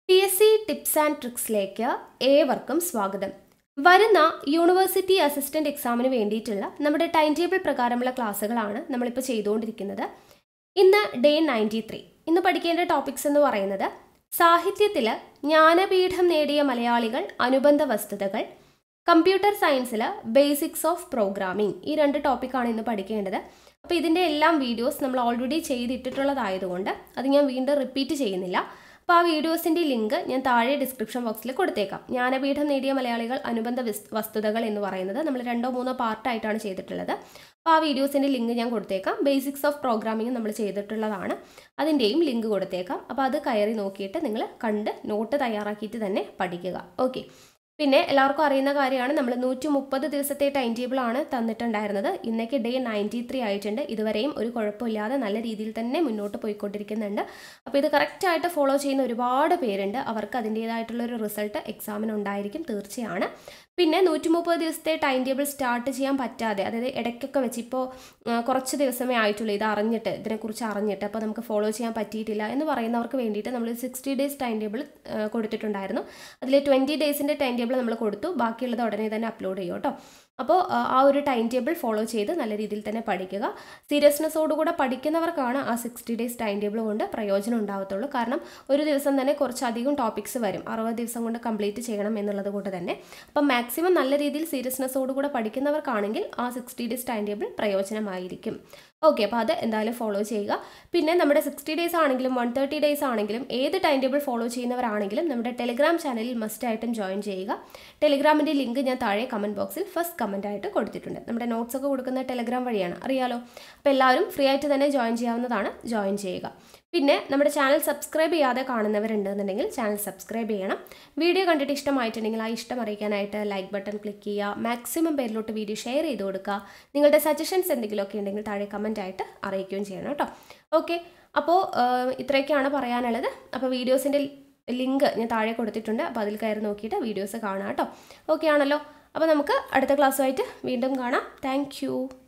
P S C tips and ട്രിക്സിലേക്ക് ഏവർക്കും സ്വാഗതം വരുന്ന യൂണിവേഴ്സിറ്റി അസിസ്റ്റന്റ് എക്സാമിന് വേണ്ടിയിട്ടുള്ള നമ്മുടെ ടൈം ടേബിൾ പ്രകാരമുള്ള ക്ലാസ്സുകളാണ് നമ്മളിപ്പോൾ ചെയ്തുകൊണ്ടിരിക്കുന്നത് ഇന്ന് ഡേ നയൻറ്റി ത്രീ ഇന്ന് പഠിക്കേണ്ട ടോപ്പിക്സ് എന്ന് പറയുന്നത് സാഹിത്യത്തിൽ ജ്ഞാനപീഠം നേടിയ മലയാളികൾ അനുബന്ധ വസ്തുതകൾ കമ്പ്യൂട്ടർ സയൻസിൽ ബേസിക്സ് ഓഫ് പ്രോഗ്രാമിംഗ് ഈ രണ്ട് ടോപ്പിക്കാണ് ഇന്ന് പഠിക്കേണ്ടത് അപ്പോൾ ഇതിൻ്റെ എല്ലാം വീഡിയോസ് നമ്മൾ ഓൾറെഡി ചെയ്തിട്ടിട്ടുള്ളതായതുകൊണ്ട് അത് ഞാൻ വീണ്ടും റിപ്പീറ്റ് ചെയ്യുന്നില്ല അപ്പോൾ ആ വീഡിയോസിൻ്റെ ലിങ്ക് ഞാൻ താഴെ ഡിസ്ക്രിപ്ഷൻ ബോക്സിൽ കൊടുത്തേക്കാം ജ്ഞാനപീഠം നേടിയ മലയാളികൾ അനുബന്ധ വിസ്- വസ്തുതകൾ എന്ന് പറയുന്നത് നമ്മൾ രണ്ടോ മൂന്നോ പാർട്ടായിട്ടാണ് ചെയ്തിട്ടുള്ളത് അപ്പോൾ ആ വീഡിയോസിൻ്റെ ലിങ്ക് ഞാൻ കൊടുത്തേക്കാം ബേസിക്സ് ഓഫ് പ്രോഗ്രാമിംഗ് നമ്മൾ ചെയ്തിട്ടുള്ളതാണ് അതിൻ്റെയും ലിങ്ക് കൊടുത്തേക്കാം അപ്പോൾ അത് കയറി നോക്കിയിട്ട് നിങ്ങൾ കണ്ട് നോട്ട് തയ്യാറാക്കിയിട്ട് തന്നെ പഠിക്കുക ഓക്കെ പിന്നെ എല്ലാവർക്കും അറിയുന്ന കാര്യമാണ് നമ്മൾ നൂറ്റി മുപ്പത് ദിവസത്തെ ടൈം ടേബിൾ ആണ് തന്നിട്ടുണ്ടായിരുന്നത് ഇന്നേക്ക് ഡേ നയൻറ്റി ത്രീ ആയിട്ടുണ്ട് ഇതുവരെയും ഒരു കുഴപ്പമില്ലാതെ നല്ല രീതിയിൽ തന്നെ മുന്നോട്ട് പോയിക്കൊണ്ടിരിക്കുന്നുണ്ട് അപ്പോൾ ഇത് കറക്റ്റായിട്ട് ഫോളോ ചെയ്യുന്ന ഒരുപാട് പേരുണ്ട് അവർക്ക് അതിൻ്റേതായിട്ടുള്ളൊരു റിസൾട്ട് എക്സാമിന് ഉണ്ടായിരിക്കും തീർച്ചയാണ് പിന്നെ നൂറ്റി മുപ്പത് ദിവസത്തെ ടൈം ടേബിൾ സ്റ്റാർട്ട് ചെയ്യാൻ പറ്റാതെ അതായത് ഇടയ്ക്കൊക്കെ വെച്ച് ഇപ്പോൾ കുറച്ച് ദിവസമേ ആയിട്ടുള്ളൂ ഇത് അറിഞ്ഞിട്ട് ഇതിനെക്കുറിച്ച് അറിഞ്ഞിട്ട് അപ്പോൾ നമുക്ക് ഫോളോ ചെയ്യാൻ പറ്റിയിട്ടില്ല എന്ന് പറയുന്നവർക്ക് വേണ്ടിയിട്ട് നമ്മൾ സിക്സ്റ്റി ഡേയ്സ് ടൈം ടേബിൾ കൊടുത്തിട്ടുണ്ടായിരുന്നു അതിൽ ട്വൻറ്റി ഡേയ്സിൻ്റെ ടൈം ടേബിൾ നമ്മൾ കൊടുത്തു ബാക്കിയുള്ളത് ഉടനെ തന്നെ അപ്ലോഡ് ചെയ്യും കേട്ടോ അപ്പോൾ ആ, ആ ഒരു ടൈം ടേബിൾ ഫോളോ ചെയ്ത് നല്ല രീതിയിൽ തന്നെ പഠിക്കുക സീരിയസ്നെസ്സോടുകൂടെ പഠിക്കുന്നവർക്കാണ് ആ സിക്സ്റ്റി ഡേയ്സ് ടൈം ടേബിൾ കൊണ്ട് പ്രയോജനം ഉണ്ടാവത്തുള്ളൂ കാരണം ഒരു ദിവസം തന്നെ കുറച്ചധികം ടോപ്പിക്സ് വരും അറുപത് ദിവസം കൊണ്ട് കംപ്ലീറ്റ് ചെയ്യണം എന്നുള്ളത് കൊണ്ട് തന്നെ അപ്പം മാക്സിമം നല്ല രീതിയിൽ സീരിയസ്നെസ്സോടുകൂടെ പഠിക്കുന്നവർക്കാണെങ്കിൽ ആ സിക്സ്റ്റി ഡേയ്സ് ടൈം ടേബിൾ പ്രയോജനമായിരിക്കും ഓക്കെ അപ്പോൾ അത് എന്തായാലും ഫോളോ ചെയ്യുക പിന്നെ നമ്മുടെ സിക്സ്റ്റി ഡേയ്സ് ആണെങ്കിലും വൺ തേർട്ടി ഡേയ്സ് ആണെങ്കിലും ഏത് ടൈം ടേബിൾ ഫോളോ ചെയ്യുന്നവരാണെങ്കിലും നമ്മുടെ ടെലിഗ്രാം ചാനലിൽ മസ്റ്റ് ആയിട്ടും ജോയിൻ ചെയ്യുക ടെലിഗ്രാമിൻ്റെ ലിങ്ക് ഞാൻ താഴെ കമൻറ്റ് ബോക്സിൽ ഫസ്റ്റ് കമൻ്റ് ആയിട്ട് കൊടുത്തിട്ടുണ്ട് നമ്മുടെ നോട്ട്സ് ഒക്കെ കൊടുക്കുന്ന ടെലിഗ്രാം വഴിയാണ് അറിയാലോ അപ്പോൾ എല്ലാവരും ഫ്രീ ആയിട്ട് തന്നെ ജോയിൻ ചെയ്യാവുന്നതാണ് ജോയിൻ ചെയ്യുക പിന്നെ നമ്മുടെ ചാനൽ സബ്സ്ക്രൈബ് ചെയ്യാതെ കാണുന്നവരുണ്ടെന്നുണ്ടെങ്കിൽ ചാനൽ സബ്സ്ക്രൈബ് ചെയ്യണം വീഡിയോ കണ്ടിട്ട് ഇഷ്ടമായിട്ടുണ്ടെങ്കിൽ ആ ഇഷ്ടം അറിയിക്കാനായിട്ട് ലൈക്ക് ബട്ടൺ ക്ലിക്ക് ചെയ്യുക മാക്സിമം പേരിലോട്ട് വീഡിയോ ഷെയർ ചെയ്ത് കൊടുക്കുക നിങ്ങളുടെ സജഷൻസ് എന്തെങ്കിലുമൊക്കെ ഉണ്ടെങ്കിൽ താഴെ കമൻ്റ് ആയിട്ട് അറിയിക്കുകയും ചെയ്യണം കേട്ടോ ഓക്കെ അപ്പോൾ ഇത്രയൊക്കെയാണ് പറയാനുള്ളത് അപ്പോൾ വീഡിയോസിൻ്റെ ലിങ്ക് ഞാൻ താഴെ കൊടുത്തിട്ടുണ്ട് അപ്പോൾ അതിൽ കയറി നോക്കിയിട്ട് വീഡിയോസ് കാണാം കേട്ടോ ഓക്കെ ആണല്ലോ അപ്പോൾ നമുക്ക് അടുത്ത ക്ലാസ്സുമായിട്ട് വീണ്ടും കാണാം താങ്ക്